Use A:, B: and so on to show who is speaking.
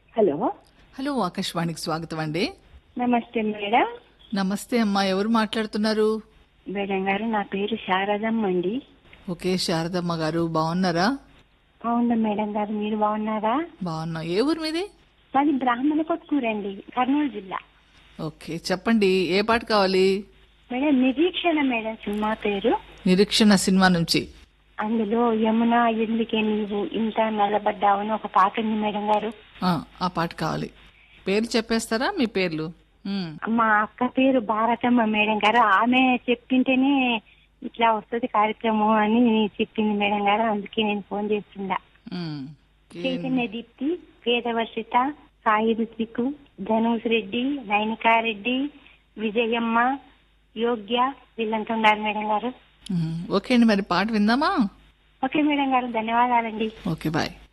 A: Hello
B: hello ఆకాశవాణికి స్వాగతం అండి
A: నమస్తే మేడం
B: నమస్తే అమ్మా ఎవరు మాట్లాడుతున్నారు
A: మేడం గారు నా పేరు శారదమ్మ అండి
B: ఓకే శారదమ్మ గారు బాగున్నారా
A: బాగున్నా మేడం గారు మీరు బాగున్నారా
B: బాగున్నా ఏ ఊరు మీది
A: మాది బ్రాహ్మణ కొట్టుకూరండి కర్నూలు జిల్లా
B: ఓకే చెప్పండి ఏ పాట కావాలి
A: మేడం నిరీక్షణ మేడం సినిమా పేరు
B: నిరీక్షణ సినిమా నుంచి
A: అందులో యమున ఎందుకే నీవు ఇంత నిలబడ్డావు అని ఒక పాట ఉంది మేడం గారు
B: ఆ, ఆ పాట కావాలి పేరు చెప్పేస్తారా మీ పేర్లు ఉమ్,
A: మా అక్క పేరు భారతమ్మ మేడం గారు ఆమె చెప్పింటేనే ఇట్లా వస్తుంది కార్యక్రమం అని చెప్పింది మేడం గారు అందుకే నేను ఫోన్ చేస్తుండా
B: ఉమ్. ఓకే.
A: చైతన్య దీప్తి వేదవర్షిత సాయి రుత్వికు ధనుష్ రెడ్డి నైనికారెడ్డి విజయమ్మ యోగ్య వీళ్ళంతా ఉన్నారు మేడం గారు
B: ఉమ్, ఓకే అండి మరి పాట విందామా
A: ఓకే మేడం గారు ధన్యవాదాలండి
B: ఓకే బాయ్